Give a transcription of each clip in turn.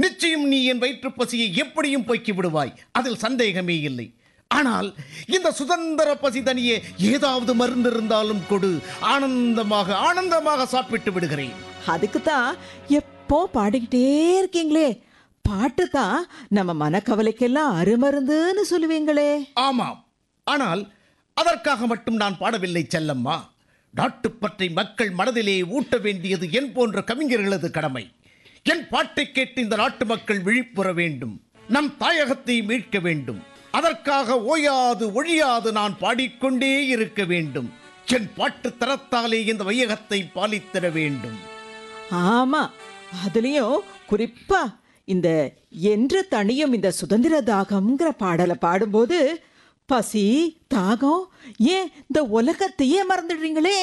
நிச்சயம் நீ என் வயிற்றுப் பசியை எப்படியும் போக்கி விடுவாய் அதில் சந்தேகமே இல்லை ஆனால் இந்த சுதந்திர பசி தனியே ஏதாவது மருந்து இருந்தாலும் கொடு ஆனந்தமாக ஆனந்தமாக சாப்பிட்டு விடுகிறேன் அதுக்கு தான் எப்போ பாடிக்கிட்டே இருக்கீங்களே பாட்டு தான் நம்ம மனக்கவலைக்கெல்லாம் அருமருந்துன்னு சொல்லுவீங்களே ஆமாம் ஆனால் அதற்காக மட்டும் நான் பாடவில்லை செல்லம்மா நாட்டுப்பற்றை மக்கள் மனதிலே ஊட்ட வேண்டியது என் போன்ற கவிஞர்களது கடமை என் பாட்டை கேட்டு இந்த நாட்டு மக்கள் விழிப்புற வேண்டும் நம் தாயகத்தை மீட்க வேண்டும் அதற்காக ஓயாது ஒழியாது நான் பாடிக்கொண்டே இருக்க வேண்டும் என் பாட்டு தரத்தாலே இந்த வையகத்தை பாலித்திட வேண்டும் ஆமா அதுலயும் குறிப்பா இந்த என்று தனியும் இந்த சுதந்திர தாகம்ங்கிற பாடலை பாடும்போது பசி தாகம் ஏன் இந்த உலகத்தையே மறந்துடுறீங்களே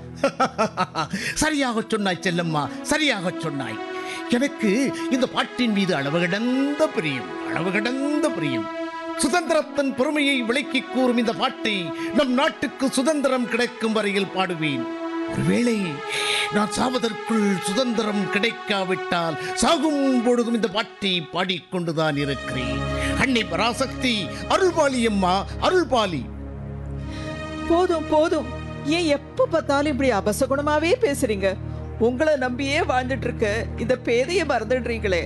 சரியாக சொன்னாய் செல்லம்மா சரியாக சொன்னாய் எனக்கு இந்த பாட்டின் மீது அளவு கடந்த பிரியம் அளவு கடந்த பிரியம் சுதந்திரத்தின் பெருமையை விளக்கி கூறும் இந்த பாட்டை நம் நாட்டுக்கு சுதந்திரம் கிடைக்கும் வரையில் பாடுவேன் ஒருவேளை நான் சாவதற்குள் சுதந்திரம் கிடைக்காவிட்டால் சாகும் பொழுதும் இந்த பாட்டை பாடிக்கொண்டுதான் இருக்கிறேன் அன்னை பராசக்தி அருள்பாலி அம்மா அருள்பாலி போதும் போதும் ஏன் எப்ப பார்த்தாலும் இப்படி அபசகுணமாவே பேசுறீங்க உங்களை நம்பியே வாழ்ந்துட்டு இருக்க இந்த பேதைய மறந்துடுறீங்களே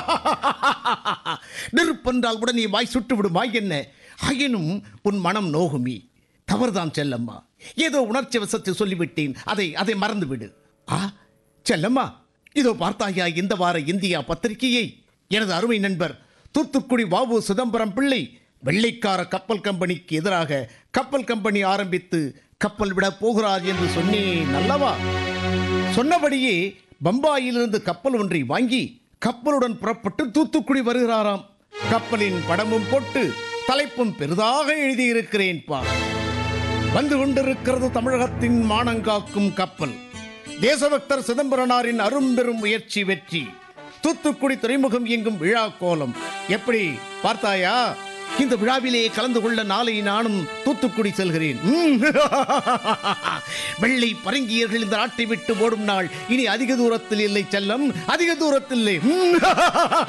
நெருப்பென்றால் உடனே வாய் சுட்டு விடுமா என்ன ஆயினும் உன் மனம் நோகுமி தவறுதான் செல்லம்மா ஏதோ உணர்ச்சி வசத்தை சொல்லிவிட்டேன் அதை அதை மறந்துவிடு ஆ செல்லம்மா இதோ பார்த்தாயா இந்த வார இந்தியா பத்திரிகையை எனது அருமை நண்பர் தூத்துக்குடி வாவு சிதம்பரம் பிள்ளை வெள்ளைக்கார கப்பல் கம்பெனிக்கு எதிராக கப்பல் கம்பெனி ஆரம்பித்து கப்பல் விட போகிறார் என்று சொன்னேன் அல்லவா சொன்னபடியே பம்பாயிலிருந்து கப்பல் ஒன்றை வாங்கி கப்பலுடன் புறப்பட்டு தூத்துக்குடி வருகிறாராம் கப்பலின் படமும் போட்டு தலைப்பும் பெரிதாக எழுதியிருக்கிறேன் பா வந்து கொண்டிருக்கிறது தமிழகத்தின் மானங்காக்கும் கப்பல் தேசபக்தர் சிதம்பரனாரின் அரும்பெரும் முயற்சி வெற்றி தூத்துக்குடி துறைமுகம் எங்கும் விழா கோலம் எப்படி பார்த்தாயா இந்த விழாவிலே கலந்து கொள்ள நாளை நானும் தூத்துக்குடி செல்கிறேன் ம். வெள்ளை பரங்கியர்கள் இந்த நாட்டை விட்டு ஓடும் நாள் இனி அதிக தூரத்தில் இல்லை செல்லம் அதிக தூரத்தில் இல்லை ம்.